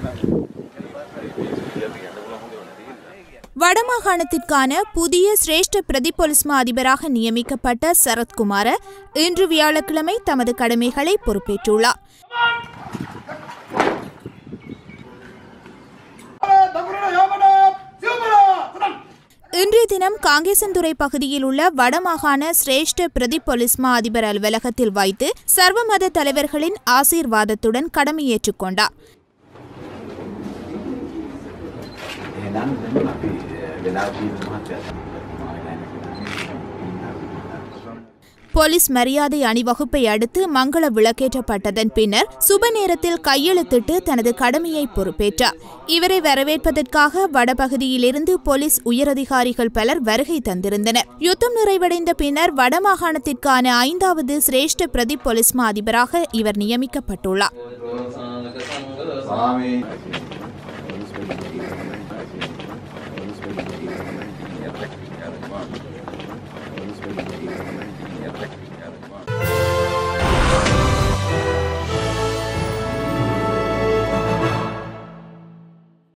வடமாகாணத்திற்கான புதிய சிரேஷ்ட பிரதி போலீஸ் மா அதிபராக நியமிக்கப்பட்ட சரத்குமார இன்று வியாழக்கிழமை தமது கடமைகளை பொறுப்பேற்றுள்ளார் இன்றைய தினம் காங்கேசன்துறை பகுதியில் உள்ள வடமாகாண சிரேஷ்ட பிரதி போலீஸ் மா அதிபர் அலுவலகத்தில் வைத்து சர்வமத தலைவர்களின் ஆசீர்வாதத்துடன் கடமையேற்றுக் கொண்டார் එහෙනම් දැන් අපි වෙලා තියෙන මහත්ය போலீஸ் மரியாதை அணிவகுப்பை அடுத்து மங்கள விளக்கேற்றப்பட்டதன் பின்னர் சுப நேரத்தில் கையெழுத்திட்டு தனது கடமையை பொறுப்பேற்றார் இவரை வரவேற்பதற்காக வடபகுதியிலிருந்து போலீஸ் உயரதிகாரிகள் பலர் வருகை தந்திருந்தனர் யுத்தம் நிறைவடைந்த பின்னர் வடமாகாணத்திற்கான ஐந்தாவது சிரேஷ்ட பிரதி போலீஸ் மா அதிபராக இவர் நியமிக்கப்பட்டுள்ளார் ස්වාමී